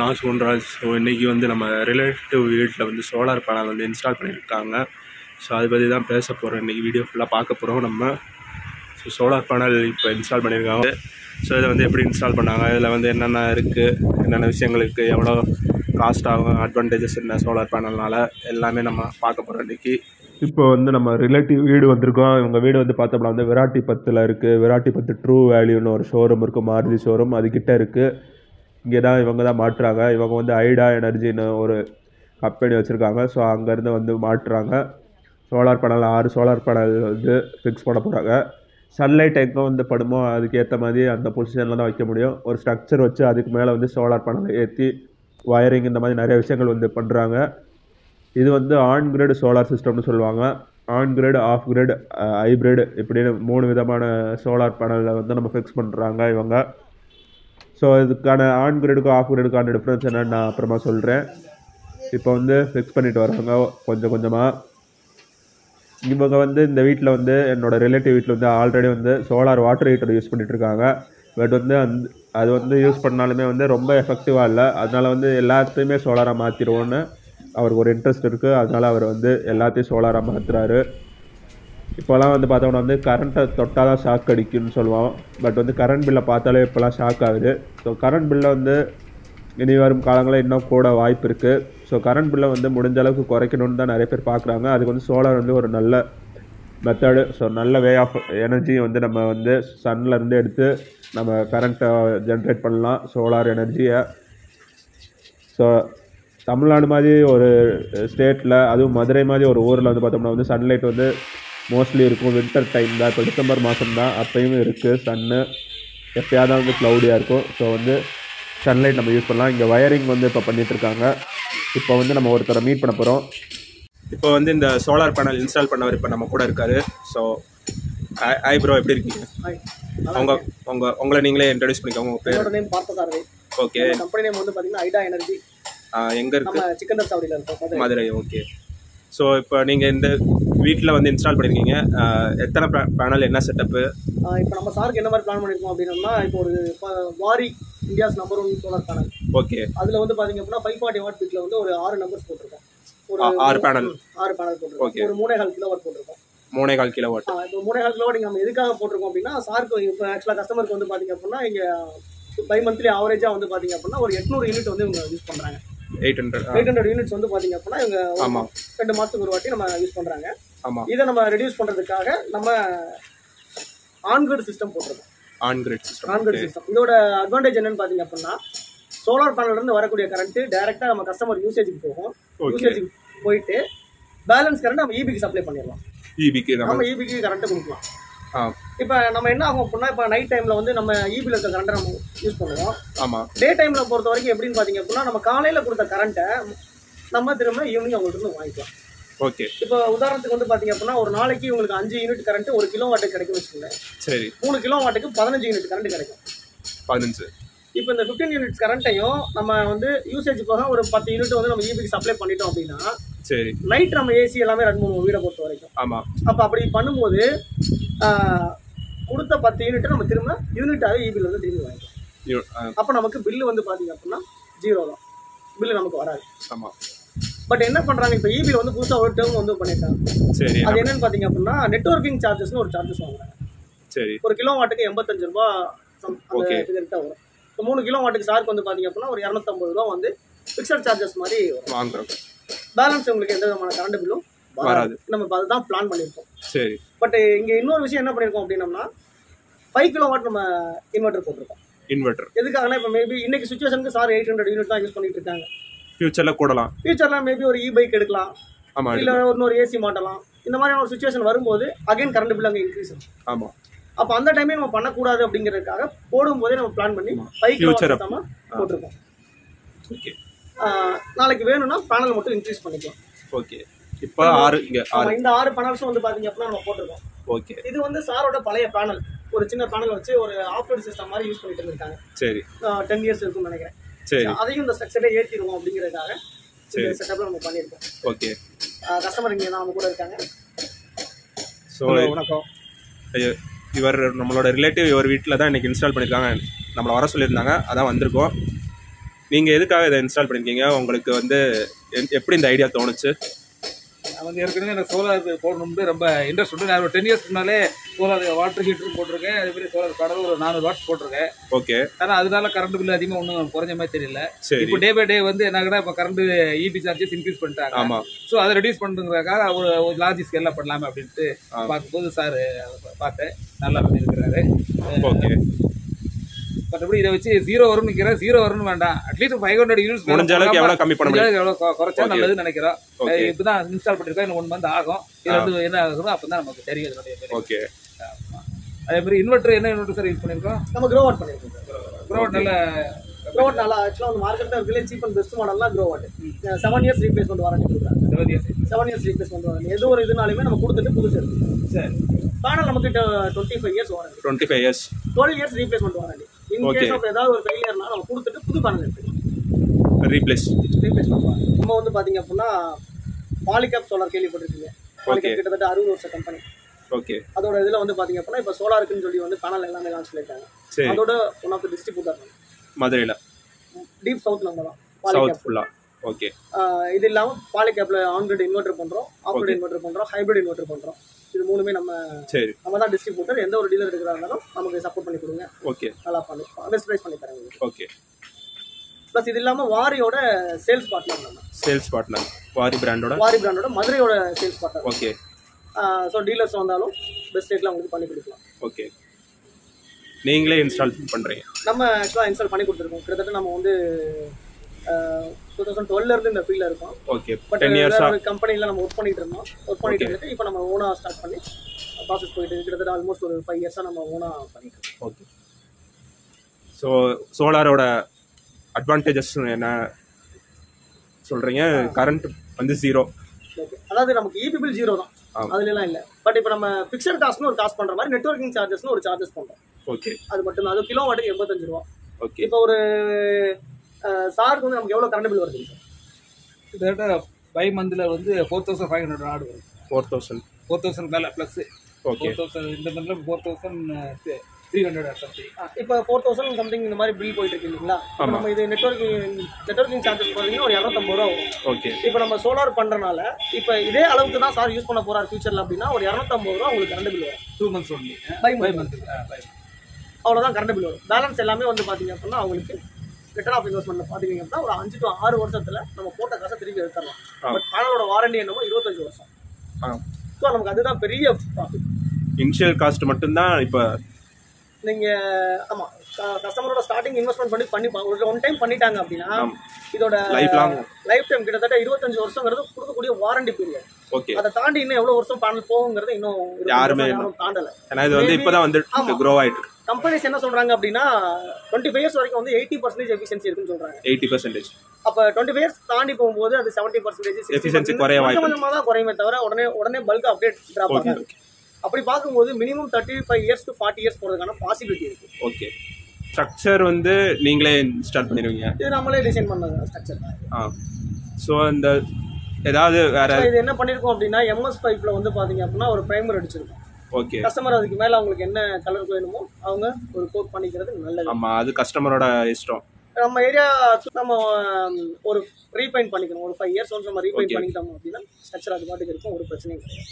நான் சுகுன்ராஜ் ஸோ இன்றைக்கி வந்து நம்ம ரிலேட்டிவ் வீட்டில் வந்து சோலார் பேனல் வந்து இன்ஸ்டால் பண்ணியிருக்காங்க ஸோ அதை பற்றி தான் பேச போகிறோம் இன்றைக்கி வீடியோ ஃபுல்லாக பார்க்க போகிறோம் நம்ம ஸோ சோலார் பேனல் இப்போ இன்ஸ்டால் பண்ணியிருக்காங்க ஸோ இதை வந்து எப்படி இன்ஸ்டால் பண்ணாங்க இதில் வந்து என்னென்ன இருக்குது என்னென்ன விஷயங்கள் இருக்குது எவ்வளோ காஸ்ட் ஆகும் அட்வான்டேஜஸ் என்ன சோலார் பேனல்னால எல்லாமே நம்ம பார்க்க போகிறோம் இன்றைக்கி இப்போ வந்து நம்ம ரிலேட்டிவ் வீடு வந்திருக்கோம் இவங்க வீடு வந்து பார்த்தோம்னா வந்து விராட்டி பத்தில் இருக்குது விராட்டி பத்து ட்ரூ வேல்யூன்னு ஒரு ஷோரூம் இருக்குது மாருதி ஷோரூம் அதுக்கிட்ட இருக்குது இங்கே தான் இவங்க தான் மாட்டுறாங்க இவங்க வந்து ஐடா எனர்ஜின்னு ஒரு கம்பெனி வச்சுருக்காங்க ஸோ அங்கேருந்து வந்து மாட்டுறாங்க சோலார் பேனல் ஆறு சோலார் பேனல் வந்து ஃபிக்ஸ் பண்ண போகிறாங்க சன்லைட் எங்கே வந்து படுமோ அதுக்கேற்ற மாதிரி அந்த பொசிஷனில் தான் வைக்க முடியும் ஒரு ஸ்ட்ரக்சர் வச்சு அதுக்கு மேலே வந்து சோலார் பேனலை ஏற்றி வயரிங் இந்த மாதிரி நிறைய விஷயங்கள் வந்து பண்ணுறாங்க இது வந்து ஆன் கிரேடு சோலார் சிஸ்டம்னு சொல்லுவாங்க on grid off grid hybrid இப்படின்னு மூணு விதமான சோலார் பேனலில் வந்து நம்ம ஃபிக்ஸ் பண்ணுறாங்க இவங்க ஸோ இதுக்கான ஆன் கிரேடுக்கும் ஆஃப் கிரேடுக்கான டிஃப்ரென்ஸ் என்னன்னு நான் அப்புறமா சொல்கிறேன் இப்போ வந்து ஃபிக்ஸ் பண்ணிட்டு வராங்க கொஞ்சம் கொஞ்சமாக இவங்க வந்து இந்த வீட்டில் வந்து என்னோட ரிலேட்டிவ் வீட்டில் வந்து ஆல்ரெடி வந்து சோலார் வாட்டர் ஹீட்டர் யூஸ் பண்ணிட்டு இருக்காங்க பட் வந்து அந்த அது வந்து யூஸ் பண்ணாலுமே வந்து ரொம்ப எஃபெக்டிவாக இல்லை அதனால வந்து எல்லாத்தையுமே சோலாராக மாற்றிடுவோன்னு அவருக்கு ஒரு இன்ட்ரெஸ்ட் இருக்குது அதனால அவர் வந்து எல்லாத்தையும் சோலாராக மாற்றுறாரு இப்போலாம் வந்து பார்த்தோம்னா வந்து கரண்ட்டை தொட்டால் தான் ஷாக் அடிக்கும்னு சொல்லுவோம் பட் வந்து கரண்ட் பில்லை பார்த்தாலே இப்போலாம் ஷாக் ஆகுது ஸோ கரண்ட் பில்லை வந்து இனி வரும் காலங்களில் இன்னும் கூட வாய்ப்பு இருக்குது ஸோ கரண்ட் பில்லை வந்து முடிஞ்ச அளவுக்கு குறைக்கணும்னு தான் நிறைய பேர் பார்க்குறாங்க அதுக்கு வந்து சோலார் வந்து ஒரு நல்ல மெத்தடு ஸோ நல்ல வே ஆஃப் எனர்ஜியை வந்து நம்ம வந்து சன்லேருந்து எடுத்து நம்ம கரண்ட்டை ஜென்ரேட் பண்ணலாம் சோலார் எனர்ஜியை ஸோ தமிழ்நாடு மாதிரி ஒரு ஸ்டேட்டில் அதுவும் மதுரை மாதிரி ஒரு ஊரில் வந்து பார்த்தோம்னா வந்து சன்லைட் வந்து மோஸ்ட்லி இருக்கும் வின்டர் டைம் தான் இப்போ டிசம்பர் மாதம் தான் அப்பயும் இருக்குது சன்னு எப்பயாவது வந்து க்ளவுடியாக இருக்கும் ஸோ வந்து சன்லைட் நம்ம யூஸ் பண்ணலாம் இங்கே வயரிங் வந்து இப்போ பண்ணிகிட்ருக்காங்க இப்போ வந்து நம்ம ஒருத்தரை மீட் பண்ண போகிறோம் இப்போ வந்து இந்த சோலார் பேனல் இன்ஸ்டால் பண்ணவர் இப்போ நம்ம கூட இருக்காரு ஸோ ஐ ப்ரோ எப்படி இருக்கீங்க ஹாய் உங்க உங்க உங்களை நீங்களே இன்ட்ரடியூஸ் பண்ணிக்கோங்க உங்க பேர் என்னோட name Parthasarathy okay company name வந்து பார்த்தீங்கன்னா ஐடா எனர்ஜி எங்க இருக்கு நம்ம சிக்கந்தர் சாவடியில் இருக்கோம் மதுரை. மதுரை ஓகே ஸோ இப்போ நீங்கள் இந்த வீட்டில் வந்து இன்ஸ்டால் பண்ணியிருக்கீங்க ஆஹ் எத்தனை பேனல் என்ன செட்டப்பு ஆஹ் இப்போ நம்ம சாருக்கு என்ன மாதிரி பிளான் பண்ணியிருக்கோம் அப்படின்னா இப்போ ஒரு ப- Waaree India's number one solar panel okay அதில் வந்து பார்த்தீங்க அப்படின்னா ஃபைவ் ஃபார்ட்டி வாட் பீக்கில் வந்து ஒரு ஆறு நம்பர்ஸ் போட்டிருக்கோம் ஒரு ஆ- ஆறு panel. ம், ஆறு பேனல் போட்டிருக்கோம் Okay. ஒரு மூணே கால் கிலோ வாட் போட்டிருக்கோம் மூணே கால் கிலோ வாட் ஆஹ் இப்போ மூணே கால் கிலோ வாட் நம்ம எதுக்காக போட்டிருக்கோம் அப்படின்னா சாருக்கு இப்போ ஆக்சுவலாக கஸ்டமருக்கு வந்து பார்த்தீங்க அப்படின்னா இங்கே பை மந்த்லி ஆவரேஜாக வந்து பார்த்தீங்க அப்படின்னா ஒரு எட்நூறு யூனிட் வந்து இவங்க யூஸ் பண்ணுறாங்க eight hundred eight hundred units வந்து பார்த்தீங்க அப்படின்னா இவங்க ஒரு ஆமா. ரெண்டு மாதத்துக்கு ஒரு வாட்டி நம்ம யூஸ் பண்ணுறாங்க ஆமாம் இதை நம்ம ரெடியூஸ் பண்றதுக்காக நம்ம ஆன்கிரிட் சிஸ்டம் போட்டிருக்கோம் on grid system on grid system இதோட அட்வான்டேஜ் என்னன்னு பாத்தீங்க அப்படின்னா சோலார் பேனல்ல இருந்து வரக்கூடிய கரண்ட் டைரக்டா நம்ம கஸ்டமர் யூசேஜுக்கு போகும் ஓகே யூசேஜுக்கு போயிட்டு பேலன்ஸ் கரண்ட் நம்ம இபிக்கு சப்ளை பண்ணிடலாம் இபிக்கு நம்ம நம்ம இபிக்கு கரண்ட் கொடுக்கலாம் ஆ இப்போ நம்ம என்ன ஆகும் அப்படின்னா இப்போ நைட் டைம்ல வந்து நம்ம இபியில் இருக்க கரண்ட்டை நம்ம யூஸ் பண்ணுவோம் ஆமாம் டே டைம்ல பொறுத்த வரைக்கும் எப்படின்னு பாத்தீங்க அப்படின்னா நம்ம காலையில கொடுத்த கரண்ட்டை நம்ம திரும்ப ஈவினிங் அவங்கள்ட்ட இருந்து வாங்கிக்கலாம் ஓகே இப்போ உதாரணத்துக்கு வந்து பாத்தீங்க அப்படின்னா ஒரு நாளைக்கு உங்களுக்கு அஞ்சு யூனிட் கரண்ட் ஒரு கிலோ வாட்டுக்கு கிடைக்கும் வச்சுக்கோங்க சரி மூணு கிலோ வாட்டுக்கு பதினஞ்சு யூனிட் கரண்ட் கிடைக்கும் பதினஞ்சு இப்போ இந்த ஃபிஃப்டீன் யூனிட்ஸ் கரண்ட்டையும் நம்ம வந்து யூசேஜ் போக ஒரு பத்து யூனிட் வந்து நம்ம இபிக்கு சப்ளை பண்ணிட்டோம் அப்படின்னா சரி நைட் நம்ம ஏசி எல்லாமே ரன் பண்ணுவோம் வீடை பொறுத்த வரைக்கும் ஆமாம் அப்போ அப்படி பண்ணும்போது ஆஹ், கொடுத்த பத்து யூனிட் நம்ம திரும்ப யூனிட்டாகவே இபியில் வந்து திரும்பி வாங்கிக்கலாம் அப்போ நமக்கு பில்லு வந்து பார்த்தீங்க அப்படின்னா ஜீரோ தான் பில்லு நமக்கு வராது ஆமாம் பட் என்ன பண்ணுறாங்க இப்போ இபியில் வந்து புதுசாக ஒரு டேர்ம் வந்து பண்ணியிருக்காங்க சரி அது என்னன்னு பார்த்தீங்க அப்படின்னா நெட்ஒர்க்கிங் சார்ஜஸ்னு ஒரு சார்ஜஸ் வாங்குறாங்க சரி ஒரு கிலோ வாட்டுக்கு எண்பத்தஞ்சு ரூபா some- அந்த Okay. ஃபிகர்கிட்ட வரும் இப்போ மூணு கிலோ வாட்டுக்கு சார்க்கு வந்து பார்த்தீங்க அப்படின்னா ஒரு இரநூத்தம்பது ரூபா வந்து ஃபிக்ஸட் சார்ஜஸ் மாதிரி வரும் வாங்குறோம் பேலன்ஸ் உங்களுக்கு எந்த விதமான கரண்ட் பில்லும் வராது. வராது நம்ம இப்ப அதுதான் பிளான் பண்ணியிருக்கோம் சரி பட் இங்கே இன்னொரு விஷயம் என்ன பண்ணியிருக்கோம் அப்படின்னம்னா ஃபைவ் கிலோ வாட் நம்ம இன்வெர்டர் போட்டிருக்கோம் இன்வெர்டர் எதுக்காகனா இப்போ மேபி இன்னைக்கு சுச்சுவேஷனுக்கு சார் எயிட் ஹண்ட்ரட் யூனிட் தான் யூஸ் பண்ணிட்டு இருக்காங்க ஃப்யூச்சரில் கூடலாம் ஃபியூச்சரில் மேபி ஒரு இ பைக் எடுக்கலாம் ஆமாம் இல்லை இன்னொரு ஏசி மாட்டலாம் இந்த மாதிரியான ஒரு சுச்சுவேஷன் வரும்போது அகைன் கரண்ட் பில் அங்கே இன்க்ரீஸ் ஆகும் ஆமாம் அப்போ அந்த டைமே நம்ம பண்ணக்கூடாது அப்படிங்கிறதுக்காக போடும்போதே நம்ம பிளான் பண்ணி ஃபைவ் கிலோ Future வாட் நம்ம போட்டிருக்கோம் ஓகே ஆஹ் நாளைக்கு வேணும்னா பேனல் மட்டும் இன்க்ரீஸ் பண்ணிக்கலாம் ஓகே இப்போ ஆறு இங்கே ஆறு நம்ம இந்த ஆறு பேனல்ஸும் வந்து பாத்தீங்க அப்படின்னா நம்ம போட்டிருக்கோம் ஓகே இது வந்து சாரோட பழைய பேனல் ஒரு சின்ன பேனல் வச்சு ஒரு ஆஃப்ரோட் சிஸ்டம் மாதிரி யூஸ் பண்ணிட்டு இருக்காங்க சரி டென் இயர்ஸ் இருக்கும்னு நினைக்கிறேன் சரி அதையும் இந்த ஸ்ட்ரக்சரை ஏற்றிடுவோம் அப்படிங்கிறதுக்காக இந்த சரி. செட்டப்ல நம்ம பண்ணியிருக்கோம் ஓகே கஸ்டமர் இங்கே நம்ம கூட இருக்காங்க ஸோ வணக்கம் இவர் நம்மளோட ரிலேட்டிவ் இவர் வீட்டில் தான் இன்றைக்கி இன்ஸ்டால் பண்ணியிருக்காங்க நம்மளை வர சொல்லியிருந்தாங்க அதான் வந்திருக்கோம் நீங்கள் எதுக்காக இதை இன்ஸ்டால் பண்ணியிருக்கீங்க உங்களுக்கு வந்து எ- எப்படி இந்த ஐடியா தோணுச்சு நான் வந்து ஏற்கனவே எனக்கு சோலார் போடணும்னு ரொம்ப இன்ட்ரெஸ்ட் உண்டு நான் ஒரு டென் இயர்ஸ்க்கு முன்னாலே சோலார் வாட்டர் ஹீட்டரும் போட்டிருக்கேன் அதே மாதிரி சோலார் கடவுள் ஒரு நானூறு வாட்ஸ் போட்டிருக்கேன் ஓகே ஆனால் அதனால கரண்ட் பில் அதிகமாக ஒன்றும் குறைஞ்ச மாதிரி தெரியல சரி இப்போ டே பை டே வந்து என்ன கூட இப்போ கரண்ட் இபி சார்ஜஸ் இன்க்ரீஸ் பண்ணிட்டாங்க ஆமாம் ஸோ அதை ரெடியூஸ் பண்ணுறதுக்காக ஒரு ஒரு லார்ஜ் ஸ்கேலில் பண்ணலாமே அப்படின்ட்டு ஆ. பார்க்கும்போது சார் பார்த்தேன் நல்லா பண்ணியிருக்கிறாரு ஓகே மற்றபடி இதை வச்சு ஜீரோ வரும்னு நிற்கிறேன் ஜீரோ வரும்னு வேண்டாம் அட்லீஸ்ட் ஃபைவ் ஹண்ட்ரட் யூனிட்ஸ் முடிஞ்ச அளவுக்கு எவ்வளோ கம்மி பண்ண முடியும் எவ்வளோ குறைச்சா Okay. நல்லதுன்னு நினைக்கிறோம் ஓகே இப்பதான் இன்ஸ்டால் பண்ணிருக்கோம் இன்னும் ஒன் மந்த் ஆகும் இது வந்து என்ன ஆகுதோ அப்போ தான் நமக்கு தெரியும் இதனுடைய benefit. ஓகே ஆமா. அதே மாதிரி இன்வெர்டர் என்ன இன்வெர்டர் சார் யூஸ் பண்ணிருக்கோம் நம்ம க்ரோ அவுட் பண்ணியிருக்கோம் சார் ப்ரோட் நல்ல க்ரோ அவுட் நல்லா ஆக்சுவலாக வந்து மார்க்கெட்டில் இருக்கிற சீப் அண்ட் பெஸ்ட் மாடல்லாம் Growatt seven years replacement warranty கொடுக்குறாங்க seven years seven years replacement warranty எது ஒரு இதுனாலுமே நம்ம கொடுத்துட்டு புதுசு எடுத்துக்கலாம் சரி பேனல் நமக்கு twenty five years warranty twenty five years twelve years replacement warranty in Okay. Case of ஏதாவது ஒரு ஃபெயிலியர்னா நம்ம கொடுத்துட்டு புது பேனல் எடுத்துக்கலாம் ரீப்ளேஸ் ரீப்ளேஸ் பண்ணுவாங்க நம்ம வந்து பார்த்தீங்க அப்படின்னா பாலிகேப் சோலார் கேள்விப்பட்டிருக்கீங்க பாலிகேப் கிட்டத்தட்ட அறுபது வருஷ கம்பெனி ஓகே அதோட இதில் வந்து பார்த்தீங்க அப்படின்னா இப்போ சோலாருக்குன்னு சொல்லி வந்து பேனல் எல்லாமே லான்ச் பண்ணியிருக்காங்க சரி அதோட ஒன் ஆஃப் த டிஸ்ட்ரிபியூட்டர் மதுரையில் டீப் சவுத் நம்ம தான் சவுத் பாலிகேப் ஃபுல்லாக ஓகே ஆஹ் இது இல்லாமல் பாலிகேப்பில் ஆன்கிரிட் இன்வெர்டர் பண்ணுறோம் ஆஃப்கிரிட் இன்வெர்டர் பண்ணுறோம் ஹைப்ரிட் இன்வெர்டர் பண்ணுறோம் இது மூணுமே நம்ம சரி நம்ம தான் டிஸ்ட்ரிபியூட்டர் எந்த ஒரு டீலர் எடுக்கிறா இருந்தாலும் நமக்கு சப்போர்ட் பண்ணி கொடுங்க ஓகே நல்லா பண்ணி பெஸ்ட் ப்ரைஸ் பண்ணி தரேன் உங்களுக்கு ஓகே ப்ளஸ் இது இல்லாமல் வாரியோட சேல்ஸ் பார்ட்னர் நம்ம சேல்ஸ் பார்ட்னர் வாரி பிராண்டோட வாரி பிராண்டோட மதுரையோட sales partner okay so dealers வந்தாலும் பெஸ்ட் ரேட்டில் உங்களுக்கு பண்ணி கொடுக்கலாம் ஓகே நீங்களே இன்ஸ்டால் பண்ணுறீங்க நம்ம ஆக்சுவலாக இன்ஸ்டால் பண்ணி கொடுத்துருக்கோம் கிட்டத்தட்ட நம்ம வந்து டூ தௌசண்ட் டுவெல்லேருந்து இந்த ஃபீல்டில் இருக்கோம் ஓகே பட் டென் வேற இயர்ஸாக ஒரு கம்பெனியில் நம்ம ஒர்க் பண்ணிட்டு இருந்தோம் ஒர்க் பண்ணிட்டு இருந்துட்டு இப்போ நம்ம ஓனாக ஸ்டார்ட் பண்ணி ப்ராசஸ் போயிட்டு இருக்கு. கிட்டத்தட்ட ஆல்மோஸ்ட் ஒரு ஃபைவ் இயர்ஸாக நம்ம ஓனாக பண்ணிட்டு இருக்கோம் ஓகே ஸோ சோலாரோட அட்வான்டேஜஸ் என்ன சொல்கிறீங்க கரண்ட் வந்து ஜீரோ ஓகே அதாவது நமக்கு இபி பில் ஜீரோ தான் ஆமா. அதுலலாம் இல்லை பட் இப்போ நம்ம ஃபிக்ஸட் காஸ்ட்னு ஒரு காஸ்ட் பண்ணுற மாதிரி நெட்ஒர்க்கிங் சார்ஜஸ்னு ஒரு சார்ஜஸ் பண்ணுறோம் ஓகே அது மட்டும் தான் அது கிலோ வாட்டுக்கு எண்பத்தஞ்சு ரூபா ஓகே இப்போ ஒரு சாருக்கு வந்து நமக்கு எவ்வளோ கரண்ட் பில் வருது சார் கிட்டத்தட்ட ஃபைவ் மந்தில் வந்து ஃபோர் தௌசண்ட் ஃபைவ் ஹண்ட்ரட் ஆடு வரும் ஃபோர் தௌசண்ட் ஃபோர் தௌசண்ட் மேலே ப்ளஸ் ஓகே ஃபோர் தௌசண்ட் இந்த மந்தில் four thousand three hundred something இப்போ ஃபோர் தௌசண்ட் சம்திங் இந்த மாதிரி பில் போயிட்டு இருக்கு இல்லைங்களா இப்போ ஆமா. நம்ம இது நெட்ஒர்க்கிங் நெட்ஒர்க்கிங் சார்ஜஸ் பார்த்தீங்கன்னா ஒரு இரநூத்தம்பது ரூபா வரும் ஓகே இப்போ நம்ம சோலார் பண்ணுறனால இப்போ இதே அளவுக்கு தான் சார் யூஸ் பண்ண போறாரு ஃபியூச்சரில் அப்படின்னா ஒரு இரநூத்தம்பது ரூபா உங்களுக்கு கரண்ட் பில் வரும் two months only Five five months. Month அவ்வளோதான் கரண்ட் பில் வரும் பேலன்ஸ் எல்லாமே வந்து பார்த்தீங்க அப்படின்னா அவங்களுக்கு ரிட்டர்ன் ஆஃப் இன்வெஸ்ட்மெண்ட் பார்த்தீங்க அப்படின்னா ஒரு அஞ்சு டு ஆறு வருஷத்துல நம்ம போட்ட காசை திருப்பி எடுத்துடலாம் ஆ. பட் பேனலோட வாரண்டி என்னமோ இருபத்தஞ்சு வருஷம் ஆ ஸோ நமக்கு அதுதான் பெரிய ப்ராஃபிட் இனிஷியல் காஸ்ட் மட்டும்தான் இப்போ நீங்கள் ஆமாம் கஸ்டமரோட ஸ்டார்டிங் இன்வெஸ்ட்மெண்ட் பண்ணி பண்ணி பா- ஒரு ஒன் டைம் பண்ணிட்டாங்க அப்படின்னா ஆம். இதோட லைஃப் லாங் லைஃப் டைம் கிட்டத்தட்ட இருபத்தஞ்சு வருஷங்கிறது கொடுக்கக்கூடிய வாரண்டி பீரியட் ஓகே அதை தாண்டி இன்னும் எவ்வளோ வருஷம் பேனல் போகுங்கிறது இன்னும் இருபது யாருமே வருஷம் யாரும் தாண்டலை ஏன்னா இது வந்து இப்போ தான் வந்து ஆமா. க்ரோ ஆகிட்டு இருக்கு கம்பெனிஸ் என்ன சொல்றாங்க அப்படின்னா டுவெண்ட்டி ஃபைவ் இயர்ஸ் வரைக்கும் வந்து எயிட்டி பர்சன்டேஜ் எஃபிஷியன்சி இருக்குன்னு சொல்றாங்க எயிட்டி பர்சன்டேஜ் அப்ப டுவெண்ட்டி ஃபைவ் இயர்ஸ் தாண்டி போகும்போது அது செவன்ட்டி பர்சன்டேஜ் Efficiency குறைய வாய்ப்பு கொஞ்சம் கொஞ்சமாக தான் குறையுமே தவிர உடனே உடனே பல்க் அப்டேட் ட்ராப் ஓகே ஆகாது அப்படி பார்க்கும்போது minimum thirty five years to forty years போகிறதுக்கான பாசிபிலிட்டி இருக்கு ஓகே ஸ்ட்ரக்சர் வந்து நீங்களே இன்ஸ்டால் பண்ணிடுவீங்க இது நம்மளே டிசைன் பண்ண ஸ்ட்ரக்சர் தான் ஆ ஸோ இந்த ஏதாவது வேற So, இது என்ன பண்ணிருக்கோம் அப்படின்னா எம்எஸ் பைப்ல வந்து பாத்தீங்க அப்படின்னா ஒரு பிரைமர் அடிச்சிருக்கோம் ஓகே கஸ்டமர் அதுக்கு மேல அவங்களுக்கு என்ன கலர் வேணுமோ அவங்க ஒரு கோட் பண்ணிக்கிறது நல்லது ஆமாம் அது கஸ்டமரோட இஷ்டம் நம்ம ஏரியா நம்ம um, ஒரு ரீபைண்ட் பண்ணிக்கணும் ஒரு ஃபைவ் இயர்ஸ் ஒன்ஸ் நம்ம ரீபைண்ட் Okay. பண்ணிக்கிட்டோம் அப்படின்னா ஸ்ட்ரக்சர் அது பாட்டுக்கு இருக்கும் ஒரு பிரச்சனையும் கிடையாது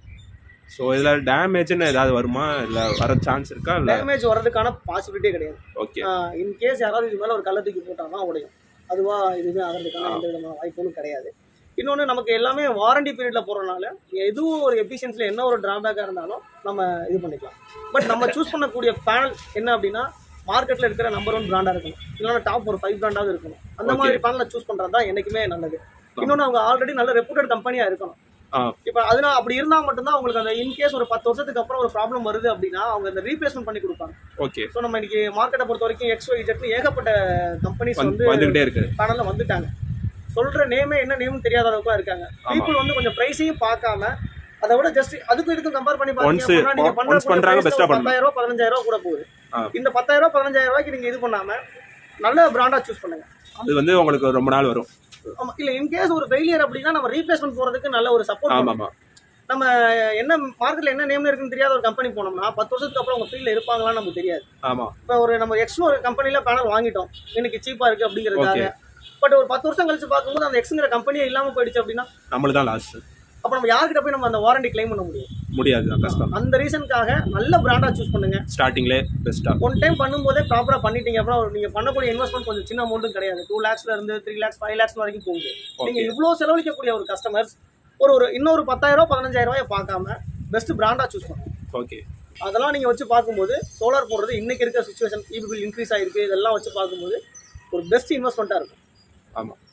ஸோ இதில் டேமேஜ்னு ஏதாவது வருமா இல்லை வர சான்ஸ் இருக்கா இல்லை டேமேஜ் வர்றதுக்கான பாசிபிலிட்டியே கிடையாது ஓகே இன் கேஸ் யாராவது இது மேல ஒரு கல்ல தூக்கி போட்டால் தான் உடையும் அதுவா இதுவே ஆகிறதுக்கான எந்த விதமான வாய்ப்பும் கிடையாது இன்னொன்று நமக்கு எல்லாமே வாரண்டி பீரியட்ல போறதுனால எதுவும் ஒரு எஃபிஷியன்சியில் என்ன ஒரு டிராபேக்காக இருந்தாலும் நம்ம இது பண்ணிக்கலாம் பட் நம்ம சூஸ் பண்ணக்கூடிய பேனல் என்ன அப்படின்னா மார்க்கெட்டில் இருக்கிற நம்பர் ஒன் பிராண்டாக இருக்கணும் இல்லைன்னா டாப் ஒரு ஃபைவ் பிராண்டாவது இருக்கணும் அந்த Okay. மாதிரி பேனலை சூஸ் பண்ணுறது தான் என்றைக்குமே நல்லது இன்னொன்று அவங்க ஆல்ரெடி நல்ல ரெப்யூட்டட் கம்பெனியாக இருக்கணும் ஆ இப்போ அதனால அப்படி இருந்தால் மட்டும்தான் அவங்களுக்கு அந்த இன்கேஸ் ஒரு பத்து வருஷத்துக்கு அப்புறம் ஒரு ப்ராப்ளம் வருது அப்படின்னா அவங்க அந்த ரீப்ளேஸ்மெண்ட் பண்ணி கொடுப்பாங்க ஓகே ஸோ நம்ம இன்னைக்கு மார்க்கெட்டை பொறுத்த வரைக்கும் எக்ஸ் ஒய் ஜெட்னு ஏகப்பட்ட கம்பெனிஸ் வந்து வந்து வந்துக்கிட்டே இருக்கு பேனல்ல வந்துட்டாங்க சொல்ற நேமே என்ன நேம்னு தெரியாத அளவுக்குலாம் இருக்காங்க ஆமா. பீப்புள் வந்து கொஞ்சம் பிரைஸையும் பார்க்காம அதை விட ஜஸ்ட் அதுக்கும் இதுக்கும் கம்பேர் பண்ணி Once- பார்த்தீங்க அப்படின்னா நீங்க once பண்றாங்க, best ஆ பண்ற பண்ணணும். பத்தாயிரம் ரூபாய் பதினஞ்சாயிரம் ரூபாய் கூட போகுது ஆ. இந்த பத்தாயிரம் ரூபாய் பதினஞ்சாயிரம் ரூபாய்க்கு நீங்க இது பண்ணாம நல்ல பிராண்டா சூஸ் பண்ணுங்க அது வந்து உங்களுக்கு ரொம்ப நாள் வரும் ஆமா இல்ல இன்கேஸ் ஒரு ஃபெயிலியர் அப்படின்னா நம்ம ரீப்ளேஸ்மெண்ட் போறதுக்கு நல்ல ஒரு சப்போர்ட் ஆமாம் ஆமாம் நம்ம என்ன மார்க்கெட்ல என்ன நேம்ல இருக்குன்னு தெரியாத ஒரு கம்பெனி போனோம்னா பத்து வருஷத்துக்கு அப்புறம் உங்க ஃபீல்ட்ல இருப்பாங்களான்னு நமக்கு தெரியாது ஆமாம் இப்போ ஒரு நம்ம எக்ஸ்னு ஒரு கம்பெனில பேனல் வாங்கிட்டோம் இன்னைக்கு சீப்பா இருக்கு அப்படிங்கிறதுக்காக பட் ஒரு பத்து வருஷம் கழிச்சு பார்க்கும்போது அந்த எக்ஸுங்கிற கம்பெனியே இல்லாம போயிடுச்சு அப்படின்னா நம்மளுக்கு தான் லாஸ் அப்ப நம்ம யார்கிட்ட போய் நம்ம அந்த வாரண்டி கிளைம் பண்ண முடியும் முடியாது தான் கஷ்டம் அந்த ரீசனுக்காக நல்ல பிராண்டா சூஸ் பண்ணுங்க ஸ்டார்டிங்லே பெஸ்ட்டாக ஒன் டைம் பண்ணும்போதே ப்ராப்பரா பண்ணிட்டீங்க அப்புறம் நீங்க பண்ணக்கூடிய இன்வெஸ்ட்மெண்ட் கொஞ்சம் சின்ன அமௌண்ட்டும் கிடையாது டூ லேக்ஸ்ல இருந்து த்ரீ லேக்ஸ் ஃபைவ் லேக்ஸ் வரைக்கும் போகுது நீங்க ஓகே இவ்வளவு செலவழிக்கக்கூடிய ஒரு கஸ்டமர்ஸ் ஒரு ஒரு இன்னொரு பத்தாயிரம் ரூபாய் பதினஞ்சாயிரம் ரூபாயை பார்க்காம பெஸ்ட் பிராண்டா சூஸ் பண்ணுங்க ஓகே அதெல்லாம் நீங்க வச்சு பார்க்கும்போது சோலார் போடுறது இன்னைக்கு இருக்க சுச்சுவேஷன் இபி பில் இன்க்ரீஸ் ஆயிருக்கு இதெல்லாம் வச்சு பார்க்கும்போது ஒரு பெஸ்ட் இன்வெஸ்ட்மெண்ட்டாக இருக்கும் ஆமாம்